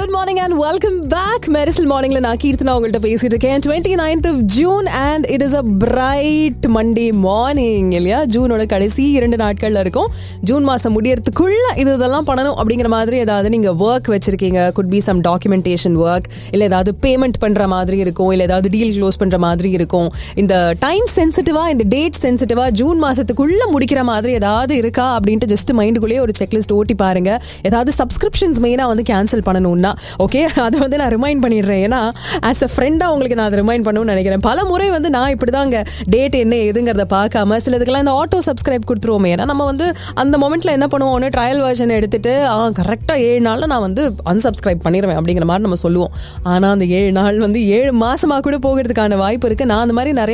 good morning and welcome back Mersal மார்னிங்ல நான் கீர்த்தனா உங்கள்கிட்ட பேசிட்டு இருக்கேன் twenty ninth of June and it is a bright Monday morning இல்லையா ஜூனோட கடைசி இரண்டு நாட்கள்ல இருக்கும் ஜூன் மாசம் முடியறதுக்குள்ள இது இதெல்லாம் பண்ணணும் அப்படிங்கிற மாதிரி ஏதாவது நீங்க ஒர்க் வச்சிருக்கீங்க could be some documentation work இல்ல ஏதாவது பேமெண்ட் பண்ற மாதிரி இருக்கும் இல்ல ஏதாவது டீல் க்ளோஸ் பண்ற மாதிரி இருக்கும் இந்த டைம் சென்சிட்டிவா இந்த டேட் சென்சிட்டிவா ஜூன் மாசத்துக்குள்ள முடிக்கிற மாதிரி ஏதாவது இருக்கா அப்படின்ட்டு ஜஸ்ட் மைண்டுக்குள்ளேயே ஒரு செக்லிஸ்ட் ஓட்டி பாருங்க ஏதாவது சப்ஸ்கிரிப்ஷன்ஸ் மெயினாக வந்து கேன்சல் பண்ணணும்னா ஓகே அதை வந்து நான் ரிமைண்ட் பண்ணிடுறேன் ஏன்னா ஆஸ் அ ஃப்ரெண்டாக உங்களுக்கு நான் அதை ரிமைண்ட் பண்ணணும்னு நினைக்கிறேன் பல முறை வந்து நான் இப்படி தாங்க டேட் என்ன எதுங்கிறத பார்க்காம சிலதுக்கெல்லாம் இந்த ஆட்டோ சப்ஸ்கிரைப் கொடுத்துருவோமே ஏன்னா நம்ம வந்து அந்த மொமெண்ட்ல என்ன பண்ணுவோம் ஒன்று ட்ரையல் வெர்ஷன் எடுத்துட்டு ஆ கரெக்டாக ஏழு நாளில் நான் வந்து unsubscribe பண்ணிடுவேன் அப்படிங்கிற மாதிரி நம்ம சொல்லுவோம் ஆனால் அந்த ஏழு நாள் வந்து ஏழு மாசமா கூட போகிறதுக்கான வாய்ப்பு இருக்கு நான் அந்த மாதிரி நிறைய